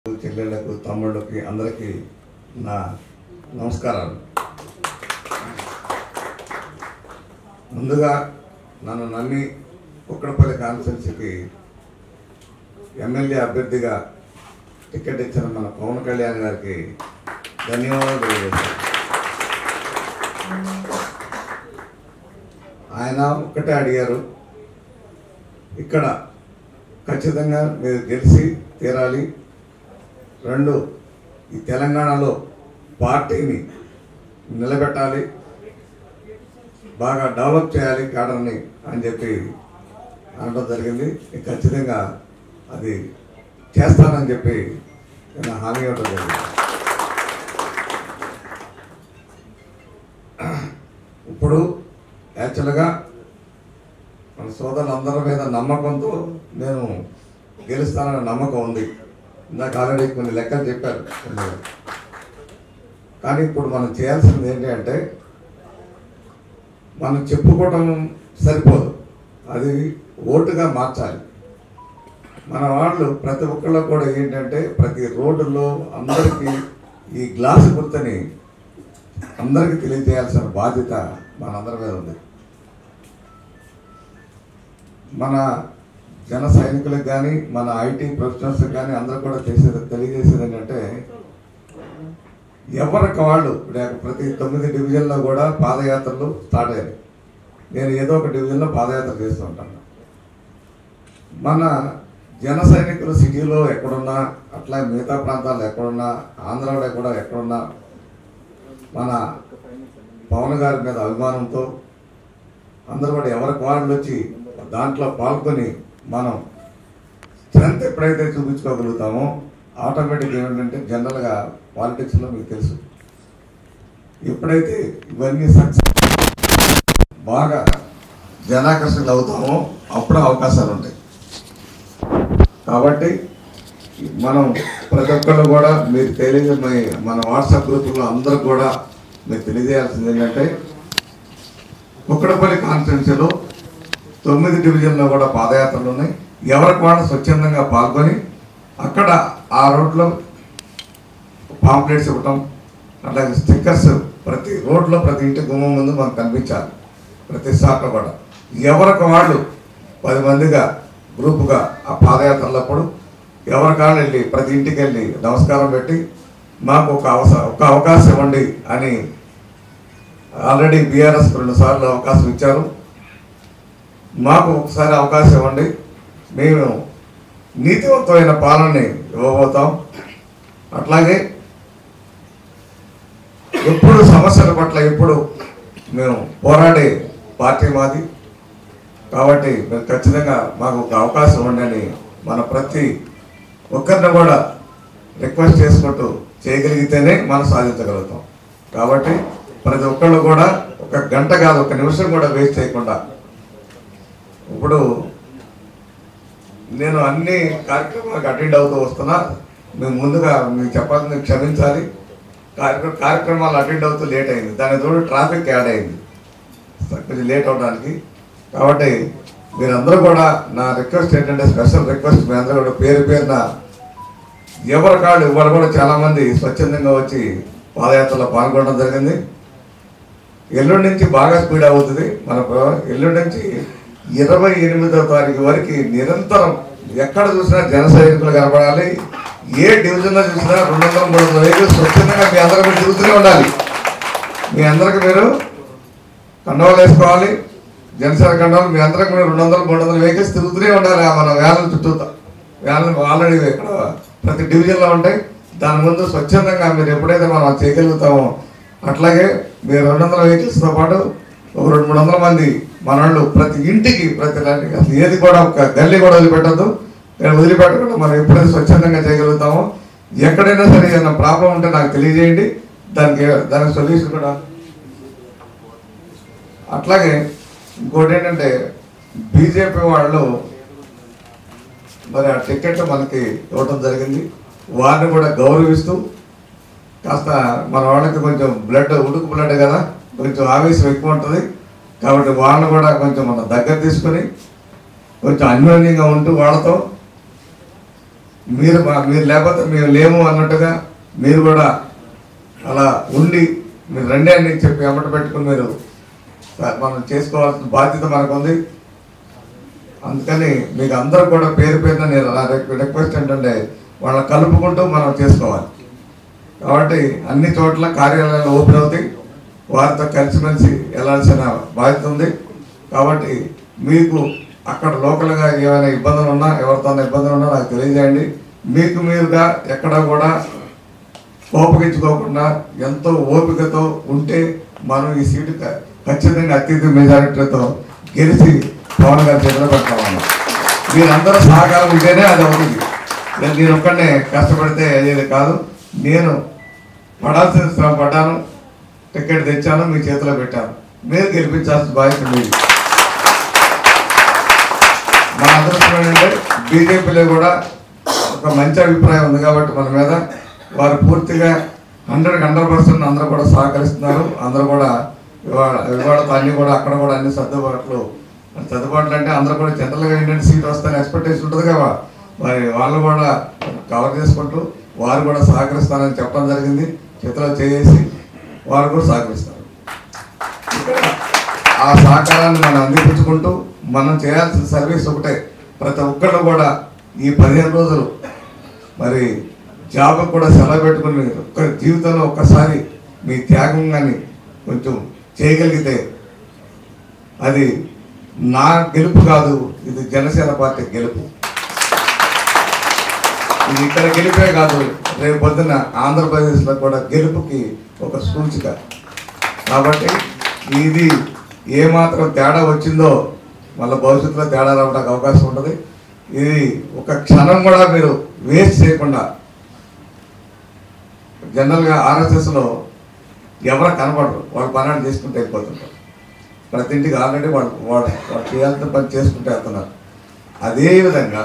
చెల్లెళ్లకు తమ్ముళ్ళకి అందరికీ నా నమస్కారాలు ముందుగా నన్ను నమ్మి కుక్కడపల్లి కాన్స్టిట్యున్సీకి ఎమ్మెల్యే అభ్యర్థిగా టికెట్ ఇచ్చిన మన పవన్ కళ్యాణ్ గారికి ధన్యవాదాలు తెలియజేస్తాను ఆయన ఒక్కటే అడిగారు ఇక్కడ ఖచ్చితంగా మీరు గెలిచి తీరాలి రెండు ఈ తెలంగాణలో పార్టీని నిలబెట్టాలి బాగా డెవలప్ చేయాలి క్యాడర్ని అని చెప్పి అనడం జరిగింది నేను ఖచ్చితంగా అది చేస్తానని చెప్పి నేను హామీ ఇవ్వడం జరిగింది ఇప్పుడు యాక్చువల్గా మన సోదరులందరి మీద నమ్మకంతో నేను గెలుస్తానన్న నమ్మకం ఉంది ఇందాక ఆల్రెడీ కొన్ని లెక్కలు చెప్పారు కొన్ని. కానీ ఇప్పుడు మనం చేయాల్సింది ఏంటి అంటే మనం చెప్పుకోవటం సరిపోదు అది ఓటుగా మార్చాలి మన వాళ్ళు ప్రతి ఒక్కళ్ళు కూడా ఏంటంటే ప్రతి రోడ్డులో అందరికీ ఈ గ్లాసు గుర్తుని అందరికీ తెలియజేయాల్సిన బాధ్యత మనందరి మీద ఉంది మన జన సైనికులకు కానీ మన ఐటీ ప్రొఫెషనల్స్ కానీ అందరూ కూడా చేసేది తెలియజేసేది ఏంటంటే ఎవరికి వాళ్ళు ఇప్పుడు ప్రతి తొమ్మిది డివిజన్లో కూడా పాదయాత్రలు స్టార్ట్ అయ్యాయి నేను ఏదో ఒక డివిజన్లో పాదయాత్ర చేస్తూ ఉంటాను మన జన సైనికులు సిటీలో ఎక్కడున్నా అట్లా మిగతా ప్రాంతాల్లో ఎక్కడున్నా ఆంధ్రాలో కూడా ఎక్కడున్నా మన పవన్ గారి మీద అభిమానంతో అందరూ కూడా ఎవరికి వాళ్ళు వచ్చి దాంట్లో పాల్గొని మనం స్ట్రెంత్ ఎప్పుడైతే చూపించుకోగలుగుతామో ఆటోమేటిక్ ఏమిటంటే జనరల్గా పాలిటిక్స్లో మీకు తెలుసు ఎప్పుడైతే ఇవన్నీ సక్సెస్ బాగా జనాకర్షణలు అవుతామో అప్పుడు అవకాశాలు ఉంటాయి కాబట్టి మనం ప్రతి ఒక్కళ్ళు కూడా మీరు తెలియజే మీ- మన వాట్సాప్ గ్రూపుల్లో అందరూ కూడా మీరు తెలియజేయాల్సింది ఏంటంటే కుక్కడపల్లి కాన్స్టిట్యున్సీలో తొమ్మిది డివిజన్లో కూడా పాదయాత్రలు ఉన్నాయి ఎవరికి వాళ్ళు స్వచ్ఛందంగా పాల్గొని అక్కడ ఆ రోడ్లో పాంప్లెట్స్ ఇవ్వటం అట్లాగే స్టిక్కర్స్ ప్రతి రోడ్లో ప్రతి ఇంటి గుమ్మం ముందు మనకు కనిపించాలి ప్రతి షాట్లో కూడా ఎవరికి వాళ్ళు పది మందిగా గ్రూపుగా ఆ పాదయాత్రలప్పుడు ఎవరి కాళ్ళు వెళ్ళి ప్రతి ఇంటికి వెళ్ళి నమస్కారం పెట్టి మాకు ఒక అవస ఒక అవకాశం ఇవ్వండి అని ఆల్రెడీ బీఆర్ఎస్ రెండు సార్లు అవకాశం ఇచ్చారు మాకు ఒకసారి అవకాశం ఇవ్వండి మేము నీతివంతమైన పాలనని ఇవ్వబోతాం అట్లాగే ఎప్పుడు సమస్యల పట్ల ఎప్పుడు మేము పోరాడే పార్టీ మాది కాబట్టి మేము ఖచ్చితంగా మాకు ఒక అవకాశం ఇవ్వండి అని మన ప్రతి ఒక్కరిని కూడా రిక్వెస్ట్ చేసుకుంటూ చేయగలిగితేనే మనం సాధించగలుగుతాం కాబట్టి ప్రతి ఒక్కళ్ళు కూడా ఒక గంట కాదు ఒక నిమిషం కూడా వేస్ట్ చేయకుండా ఇప్పుడు నేను అన్ని కార్యక్రమాలకు అటెండ్ అవుతూ వస్తున్నా మేము ముందుగా మీకు చెప్పాల్సింది క్షమించాలి కార్యక్రమ కార్యక్రమాలు అటెండ్ అవుతూ లేట్ అయింది దాని తోడు ట్రాఫిక్ యాడ్ అయింది కొంచెం లేట్ అవడానికి కాబట్టి మీరందరూ కూడా నా రిక్వెస్ట్ ఏంటంటే స్పెషల్ రిక్వెస్ట్ మీ అందరూ కూడా పేరు పేరున ఎవరి కాళ్ళు ఇవాళ కూడా చాలామంది స్వచ్ఛందంగా వచ్చి పాదయాత్రలో పాల్గొనడం జరిగింది ఎల్లుండి నుంచి బాగా స్పీడ్ అవుతుంది మనకు ఎల్లుండి నుంచి ఇరవై ఎనిమిదో తారీఖు వరకు నిరంతరం ఎక్కడ చూసినా జన సైనికులు కనపడాలి ఏ డివిజన్లో చూసినా రెండు వందల మూడు వందల వెహికల్స్ స్వచ్ఛందంగా మీ అందరూ కూడా తిరుగుతూనే ఉండాలి మీ అందరికి మీరు కండవాలు వేసుకోవాలి జనసేన కండవాలు మీ అందరికి కూడా రెండు వందల మూడు వందల వెహికల్స్ తిరుగుతూనే ఉండాలి ఆ మన వేల చుట్టూ వేల ఆల్రెడీ ఇక్కడ ప్రతి డివిజన్లో ఉంటాయి దాని ముందు స్వచ్ఛందంగా మీరు ఎప్పుడైతే మనం చేయగలుగుతామో అట్లాగే మీరు రెండు వందల వెహికల్స్తో పాటు ఒక రెండు మూడు వందల మంది మన వాళ్ళు ప్రతి ఇంటికి ప్రతి లాంటి- అసలు ఏది కూడా ఒక గల్లీ కూడా వదిలిపెట్టద్దు నేను వదిలిపెట్టకుండా మనం ఎప్పుడైతే స్వచ్ఛందంగా చేయగలుగుతామో ఎక్కడైనా సరే ఏదైనా ప్రాబ్లం ఉంటే నాకు తెలియజేయండి దానికి దానికి సొల్యూషన్ కూడా అట్లాగే ఇంకోటి ఏంటంటే బీజేపీ వాళ్ళు మరి ఆ టికెట్ మనకి ఇవ్వటం జరిగింది వారిని కూడా గౌరవిస్తూ కాస్త మన వాళ్ళకి కొంచెం బ్లడ్ ఉడుకు బ్లడ్ కదా కొంచెం ఆవేశం ఎక్కువ ఉంటుంది కాబట్టి వాళ్ళని కూడా కొంచెం మనం దగ్గర తీసుకొని కొంచెం అన్యోన్యంగా ఉంటూ వాళ్ళతో మీరు మా- మీరు లేకపోతే మేము లేము అన్నట్టుగా మీరు కూడా అలా ఉండి మీరు రండి అని చెప్పి ఎమ్మట పెట్టుకుని మీరు మనం చేసుకోవాల్సిన బాధ్యత మనకు ఉంది అందుకని మీకు అందరూ కూడా పేరు పేరున నేను అలా రిక్- రిక్వెస్ట్ ఏంటంటే వాళ్ళని కలుపుకుంటూ మనం చేసుకోవాలి కాబట్టి అన్ని చోట్ల కార్యాలయాలు ఓపెన్ అవుతాయి వారితో కలిసిమెలిసి వెళ్ళాల్సిన బాధ్యత ఉంది కాబట్టి మీకు అక్కడ లోకల్గా ఏమైనా ఇబ్బందులు ఉన్నా ఎవరితో ఇబ్బందులు ఉన్నా నాకు తెలియజేయండి మీకు మీరుగా ఎక్కడ కూడా కోపగించుకోకుండా ఎంతో ఓపికతో ఉంటే మనం ఈ సీటు క- ఖచ్చితంగా అత్యధిక మెజారిటీతో గెలిచి పవన్ గారి చేతిలో పెడతామన్నా మీరందరూ సహకారం ఉంటేనే అది అవుతుంది నేను నేను ఒక్కడనే కష్టపడితే అయ్యేది కాదు నేను పడాల్సిన శ్రమ పడ్డాను టికెట్ తెచ్చాను మీ చేతిలో పెట్టాను మీరు గెలిపించాల్సిన బాధ్యత మీది మా అదృష్టం ఏంటంటే బీజేపీలో కూడా ఒక మంచి అభిప్రాయం ఉంది కాబట్టి మన మీద వారు పూర్తిగా హండ్రెడ్ హండ్రెడ్ పర్సెంట్ అందరూ కూడా సహకరిస్తున్నారు అందరూ కూడా ఇవాళ ఇవాళతో అన్ని కూడా అక్కడ కూడా అన్ని సర్దుబాట్లు సర్దుబాట్లు అంటే అందరూ కూడా జనరల్గా ఏంటంటే సీట్ వస్తాయని ఎక్స్పెక్టేషన్ ఉంటుంది కదా మరి వాళ్ళు కూడా కవర్ చేసుకుంటూ వారు కూడా సహకరిస్తారని చెప్పడం జరిగింది చేతిలో చేసి వారు కూడా సహకరిస్తారు ఇక్కడ ఆ సహకారాన్ని మనం అందిపుచ్చుకుంటూ మనం చేయాల్సిన సర్వీస్ ఒకటే ప్రతి ఒక్కళ్ళు కూడా ఈ పదిహేను రోజులు మరి జాబ్ కూడా సెలవు పెట్టుకుని ఒక్క జీవితంలో ఒక్కసారి మీ త్యాగం కానీ కొంచెం చేయగలిగితే అది నా గెలుపు కాదు ఇది జనసేన పార్టీ గెలుపు ఇది ఇక్కడ గెలిపే కాదు రేపు పొద్దున ఆంధ్రప్రదేశ్లో కూడా గెలుపుకి ఒక సూచిక కాబట్టి ఇది ఏమాత్రం తేడా వచ్చిందో మళ్ళీ భవిష్యత్తులో తేడా రావడానికి అవకాశం ఉంటుంది ఇది ఒక క్షణం కూడా మీరు వేస్ట్ చేయకుండా జనరల్గా ఆర్ఎస్ఎస్లో ఎవరు కనపడరు వాళ్ళు పని వాళ్ళు చేసుకుంటూ వెళ్ళిపోతుంటారు ప్రతి ఇంటికి ఆల్రెడీ వాళ్ళు వాళ్ళు వాళ్ళు చేయాల్సిన పని చేసుకుంటూ వెళ్తున్నారు అదే విధంగా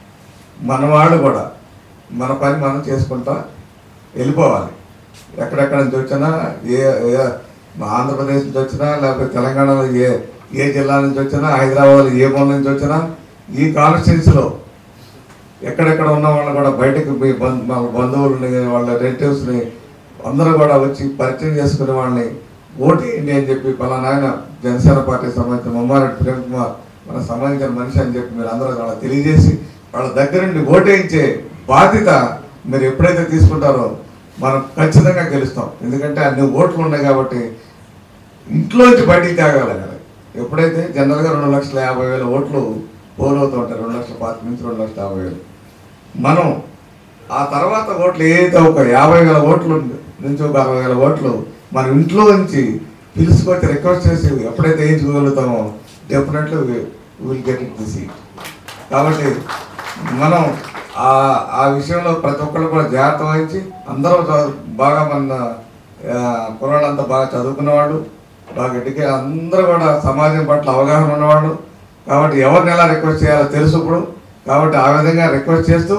మన వాళ్ళు కూడా మన పని మనం చేసుకుంటా వెళ్ళిపోవాలి ఎక్కడెక్కడ నుంచి వచ్చినా ఏ ఏ- మా ఆంధ్రప్రదేశ్ నుంచి వచ్చినా లేకపోతే తెలంగాణలో ఏ ఏ జిల్లా నుంచి వచ్చినా హైదరాబాద్ ఏ మూల నుంచి వచ్చినా ఈ కాన్స్టిట్యున్సీలో ఎక్కడెక్కడ ఉన్న వాళ్ళు కూడా బయటకు మీ బంధు వాళ్ళ బంధువులని వాళ్ళ రిలేటివ్స్ని అందరూ కూడా వచ్చి పరిచయం చేసుకునే వాళ్ళని ఓటేయండి అని చెప్పి పలానా ఆయన జనసేన పార్టీకి సంబంధించిన మమ్మారెడ్డి ప్రేమ్ కుమార్ మనకు సంబంధించిన మనిషి అని చెప్పి మీరు అందరూ వాళ్ళ తెలియజేసి వాళ్ళ దగ్గర నుండి ఓటేయించే బాధ్యత మీరు ఎప్పుడైతే తీసుకుంటారో మనం ఖచ్చితంగా గెలుస్తాం ఎందుకంటే అన్ని ఓట్లు ఉన్నాయి కాబట్టి ఇంట్లోంచి బయటికి తేగలగాలి ఎప్పుడైతే జనరల్గా రెండు లక్షల యాభై వేల ఓట్లు పోల్ అవుతూ ఉంటాయి రెండు లక్షల పాతి నుంచి రెండు లక్షల యాభై వేలు మనం ఆ తర్వాత ఓట్లు ఏదైతే ఒక యాభై వేల ఓట్లు నుంచి ఒక అరవై వేల ఓట్లు మన ఇంట్లో నుంచి పిలుచుకొచ్చి రిక్వెస్ట్ చేసి ఎప్పుడైతే వేయించుకోగలుగుతామో definitely will get it the seat కాబట్టి మనం ఆ ఆ విషయంలో ప్రతి ఒక్కళ్ళు కూడా జాగ్రత్త వహించి అందరూ చ- బాగా మన ఆ, కుర్రాళ్ళంతా బాగా చదువుకున్న వాళ్ళు బాగా ఎడ్యుకే అందరూ కూడా సమాజం పట్ల అవగాహన ఉన్నవాళ్ళు కాబట్టి ఎవరిని ఎలా రిక్వెస్ట్ చేయాలో తెలుసు ఇప్పుడు కాబట్టి ఆ విధంగా రిక్వెస్ట్ చేస్తూ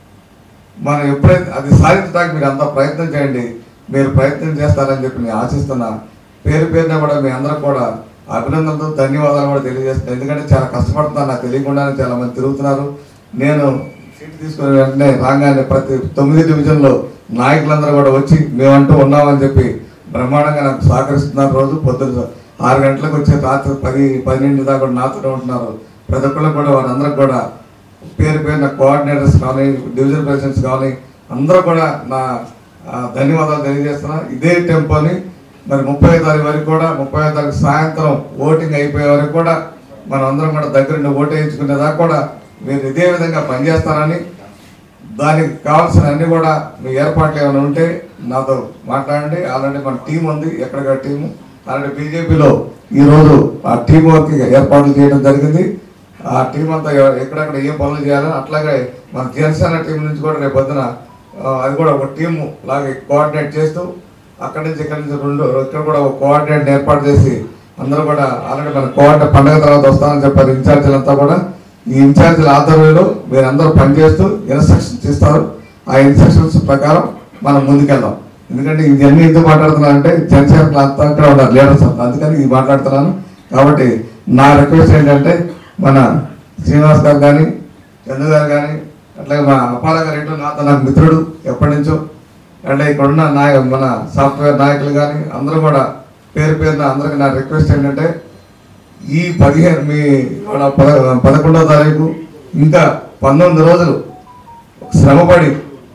మనం ఎప్పుడైతే అది సాధించడానికి మీరు అంత ప్రయత్నం చేయండి మీరు ప్రయత్నం చేస్తారని చెప్పి నేను ఆశిస్తున్నా పేరు పేరున కూడా మీ అందరూ కూడా అభినందనలు ధన్యవాదాలు కూడా తెలియజేస్తున్నాను ఎందుకంటే చాలా కష్టపడుతున్నారు నాకు తెలియకుండానే చాలా మంది తిరుగుతున్నారు నేను సీట్ తీసుకుని వెంటనే రాగానే ప్రతి తొమ్మిది డివిజన్లో నాయకులందరూ కూడా వచ్చి మేమంటూ ఉన్నామని చెప్పి బ్రహ్మాండంగా నాకు సహకరిస్తున్నారు రోజు పొద్దున్న ఆరు గంటలకు వచ్చే రాత్రి పది పన్నెండు దాకా కూడా నాతోనే ఉంటున్నారు ప్రతి ఒక్కళ్ళు కూడా వారందరికి కూడా పేరు పేరున కోఆర్డినేటర్స్ కానీ డివిజన్ ప్రెసిడెంట్స్ కానీ అందరూ కూడా నా ఆ, ధన్యవాదాలు తెలియజేస్తున్నా ఇదే టెంపోని మరి ముప్పై తారీఖు వరకు కూడా ముప్పై తారీఖు సాయంత్రం ఓటింగ్ అయిపోయే వరకు కూడా మనం అందరం కూడా దగ్గరుండి ఓటు వేయించుకునేదాకా కూడా మీరు ఇదే విధంగా పనిచేస్తారని దానికి కావాల్సిన అన్ని కూడా మీ ఏర్పాట్లు ఏమైనా ఉంటే నాతో మాట్లాడండి ఆల్రెడీ మన టీం ఉంది ఎక్కడిక్కడ టీము ఆల్రెడీ బీజేపీలో ఈరోజు ఆ టీం వర్క్ ఏర్పాట్లు చేయడం జరిగింది ఆ టీం అంతా ఎవ- ఎక్కడెక్కడ ఏం పనులు చేయాలని అట్లాగే మన జనసేన టీం నుంచి కూడా రేపు పొద్దున ఆ, అది కూడా ఒక టీం లాగా కోఆర్డినేట్ చేస్తూ అక్కడి నుంచి ఇక్కడి నుంచి రెండు ఇక్కడ కూడా ఒక కోఆర్డినేట్ ఏర్పాటు చేసి అందరూ కూడా ఆల్రెడీ మన కోఆర్డినేట్ పండగ తర్వాత వస్తామని చెప్పారు ఇన్ఛార్జీలంతా కూడా ఈ ఇన్ఛార్జీల ఆధ్వర్యంలో మీరు అందరూ పనిచేస్తూ ఇన్స్ట్రక్షన్స్ ఇస్తారు ఆ ఇన్స్ట్రక్షన్స్ ప్రకారం మనం ముందుకెళ్దాం ఎందుకంటే ఇవన్నీ ఎందుకు మాట్లాడుతున్నాను అంటే జనసేన అంతా అక్కడ ఉన్నారు లీడర్స్ అంతా అందుకని ఇది మాట్లాడుతున్నాను కాబట్టి నా రిక్వెస్ట్ ఏంటంటే మన శ్రీనివాస్ గారు కానీ చందు గారు కానీ అట్లాగే మా అపార గారు ఏంటో నాతో నాకు మిత్రుడు ఎప్పటి నుంచో అంటే ఇక్కడ ఉన్న నాయ మన సాఫ్ట్వేర్ నాయకులు కానీ అందరూ కూడా పేరు పేరున అందరికి నా రిక్వెస్ట్ ఏంటంటే ఈ పదిహేను మీ ఇవాళ పద పదకొండవ తారీఖు ఇంకా పంతొమ్మిది రోజులు శ్రమపడి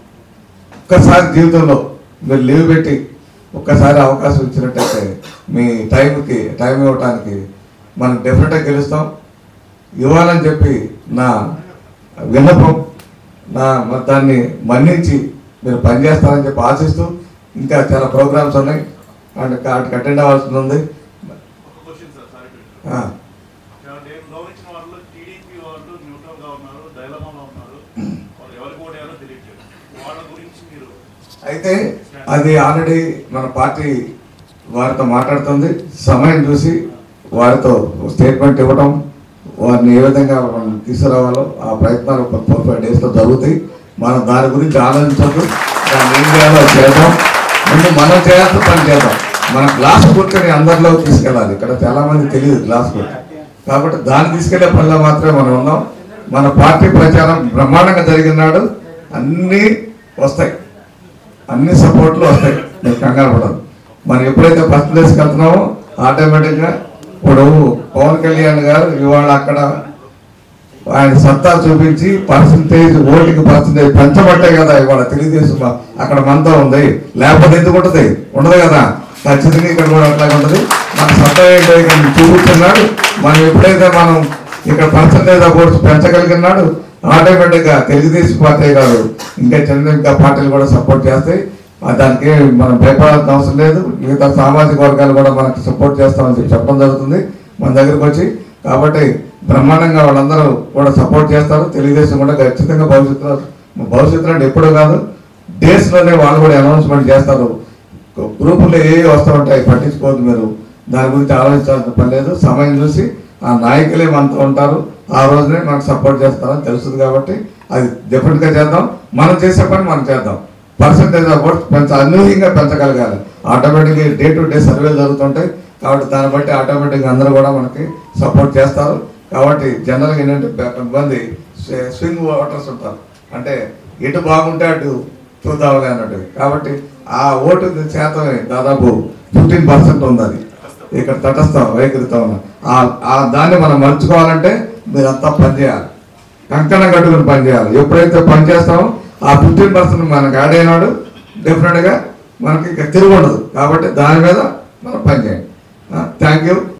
ఒక్కసారి జీవితంలో మీరు లీవ్ పెట్టి ఒక్కసారి అవకాశం ఇచ్చినట్టయితే మీ టైంకి టైం ఇవ్వటానికి మనం డెఫినెట్గా గెలుస్తాం ఇవ్వాలని చెప్పి నా విన్నపం నా మరి దాన్ని మన్నించి మీరు పనిచేస్తారని చెప్పి ఆశిస్తూ ఇంకా చాలా ప్రోగ్రామ్స్ ఉన్నాయి అండ్ వాటికి అటెండ్ అవ్వాల్సి ఉంది ఒక question sir sorry to ah, interrupt. నేను గమనించిన వాళ్ళు టీడీపీ వాళ్ళు న్యూట్రల్ గా ఉన్నారు డైలమాలో ఉన్నారు వాళ్ళు ఎవరికి ఓటేయాలో తెలియట్లేదు వాళ్ళ గురించి మీరు అయితే అది ఆల్రెడీ మన పార్టీ వారితో మాట్లాడుతుంది సమయం చూసి వారితో స్టేట్మెంట్ ఇవ్వడం వారిని ఏ విధంగా మనం తీసుకురావాలో ఆ ప్రయత్నాలు ఒక ఫోర్ ఫైవ్ డేస్లో జరుగుతాయి మనం దాని గురించి ఆలోచించద్దు దాన్ని ఏం చేయాలో అది చేద్దాం ముందు మనం చేయాల్సిన పని చేద్దాం మన గ్లాస్ కూర్చొని అందరిలో తీసుకెళ్ళాలి ఇక్కడ చాలా మంది తెలియదు గ్లాస్ గుర్తు కాబట్టి దాన్ని తీసుకెళ్లే పనిలో మాత్రమే మనం ఉన్నాం మన పార్టీ ప్రచారం బ్రహ్మాండంగా జరిగినాడు అన్నీ వస్తాయి అన్ని సపోర్ట్లు వస్తాయి మీరు కంగారు పడదు మనం ఎప్పుడైతే ఫస్ట్ ప్లేస్కి వెళ్తున్నామో ఆటోమేటిక్గా ఇప్పుడు పవన్ కళ్యాణ్ గారు ఇవాళ అక్కడ ఆయన సత్తా చూపించి పర్సంటేజ్ ఓటింగ్ పర్సంటేజ్ పెంచబట్టే కదా ఇవాళ తెలుగుదేశం అక్కడ మనతో ఉంది లేకపోతే ఎందుకు ఉంటుంది ఉండదు కదా ఖచ్చితంగా ఇక్కడ కూడా అట్లాగే ఉంటుంది మన సత్తా ఏంటో ఇక్కడ చూపించున్నాడు మనం ఎప్పుడైతే మనం ఇక్కడ పర్సంటేజ్ ఆఫ్ ఓట్స్ పెంచగలిగినాడు ఆటోమేటిక్గా తెలుగుదేశం పార్టీ కాదు ఇంకా చిన్న ఇంకా పార్టీలు కూడా సపోర్ట్ చేస్తాయి ఆ దానికి మనం భయపడాల్సిన అవసరం లేదు మిగతా సామాజిక వర్గాలు కూడా మనకు సపోర్ట్ చేస్తామని చెప్పి చెప్పడం జరుగుతుంది మన దగ్గరకు వచ్చి కాబట్టి బ్రహ్మాండంగా వాళ్ళందరూ కూడా సపోర్ట్ చేస్తారు తెలుగుదేశం కూడా ఖచ్చితంగా భవిష్యత్తులో భవిష్యత్తులో అంటే ఎప్పుడూ కాదు డేస్లోనే వాళ్ళు కూడా అనౌన్స్మెంట్ చేస్తారు గ్రూపులు ఏ వస్తూ ఉంటాయి పట్టించుకోవద్దు మీరు దాని గురించి ఆలోచించాల్సిన పని లేదు సమయం చూసి ఆ నాయకులే మనతో ఉంటారు ఆ రోజునే మనకు సపోర్ట్ చేస్తారని తెలుస్తుంది కాబట్టి అది డెఫినెట్గా చేద్దాం మనం చేసే పని మనం చేద్దాం పర్సంటేజ్ ఆఫ్ ఓట్స్ పెంచ అనూహ్యంగా పెంచగలగాలి ఆటోమేటిక్గా డే టు డే సర్వేలు జరుగుతుంటాయి కాబట్టి దాన్ని బట్టి ఆటోమేటిక్గా అందరూ కూడా మనకి సపోర్ట్ చేస్తారు కాబట్టి జనరల్గా ఏంటంటే కొంతమంది స్వి- స్వింగ్ ఓటర్స్ ఉంటారు అంటే ఎటు బాగుంటే అటు చూద్దాంలే అన్నట్టు కాబట్టి ఆ ఓటు శాతం దాదాపు ఫిఫ్టీన్ పర్సెంట్ ఉంది అది ఇక్కడ తటస్థం వైఖరితో ఉన్న ఆ- ఆ దాన్ని మనం మలుచుకోవాలంటే మీరంతా పనిచేయాలి కంకణం కట్టుకుని పనిచేయాలి ఎప్పుడైతే పని చేస్తామో ఆ ఫిఫ్టీన్ పర్సెంట్ మనకు యాడ్ అయినాడు డెఫినెట్గా మనకి ఇక తిరుగు ఉండదు కాబట్టి దాని మీద మనం పనిచేయండి థ్యాంక్ యూ